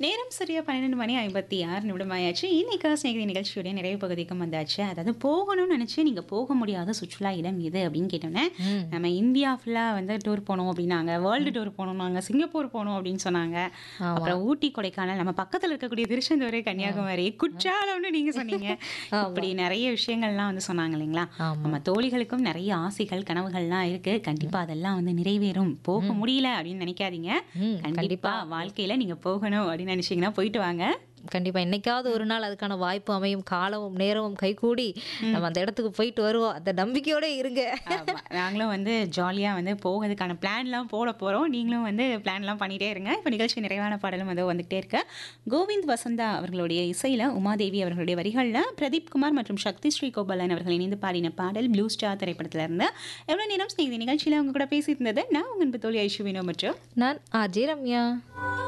நேரம் சரியா பன்னிரெண்டு மணி ஐம்பத்தி ஆறு நிமிடம் ஆயாச்சு இன்னைக்கு ஸ்நேகிதி நிகழ்ச்சியுடைய நிறைவு பகுதிக்கும் வந்தாச்சு அதாவது போகணும்னு நினச்சி நீங்கள் போக முடியாத சுற்றுலா இடம் எது அப்படின்னு கேட்டோன்னே ம். நம்ம இந்தியா ஃபுல்லாக வந்து டூர் போனோம் அப்படின்னாங்க வேர்ல்டு டூர் போகணும்னாங்க சிங்கப்பூர் போகணும் அப்படின்னு சொன்னாங்க ஆமா. அப்புறம் ஊட்டி கொடைக்கானல் நம்ம பக்கத்தில் இருக்கக்கூடிய திருச்செந்தூர் கன்னியாகுமரி குற்றாலம்னு நீங்கள் சொன்னீங்க இப்படி நிறைய விஷயங்கள்லாம் வந்து சொன்னாங்க இல்லைங்களா ஆமா. நம்ம தோழிகளுக்கும் நிறைய ஆசைகள் கனவுகள்லாம் இருக்கு கண்டிப்பா அதெல்லாம் வந்து நிறைவேறும் போக முடியல அப்படின்னு நினைக்காதீங்க ம், கண்டிப்பா வாழ்க்கையில நீங்க போகணும் அப்படின்னு நினைச்சீங்கன்னா போயிட்டு வாங்க கண்டிப்பா என்னைக்காவது ஒரு நாள் அதுக்கான வாய்ப்பு அமையும் காலமும் நேரமும் கைகூடி நம்ம அந்த இடத்துக்கு போயிட்டு வருவோம் அந்த நம்பிக்கையோட இருங்க ஆமா. நாங்களும் வந்து ஜாலியா வந்து போகிறதுக்கான பிளான்லாம் போட போறோம் நீங்களும் வந்து பிளான்லாம் பண்ணிட்டே இருங்க இப்போ நிகழ்ச்சி நிறைவான பாடலும் வந்து வந்துகிட்டே இருக்கு கோவிந்த் வசந்தா அவர்களுடைய இசையில உமாதேவி அவர்களுடைய வரிகள்ல பிரதீப் குமார் மற்றும் சக்தி ஸ்ரீ கோபாலன் அவர்கள் இணைந்து பாடின பாடல் ப்ளூ ஸ்டார் திரைப்படத்துல இருந்து எவ்வளவு நேரம் ஸ்நேகிதி நிகழ்ச்சியில அவங்க கூட பேசியிருந்தது நான் உங்க அன்பு தோழி ஐஷுவினோ மற்றும் நான் அஜய் ரம்யா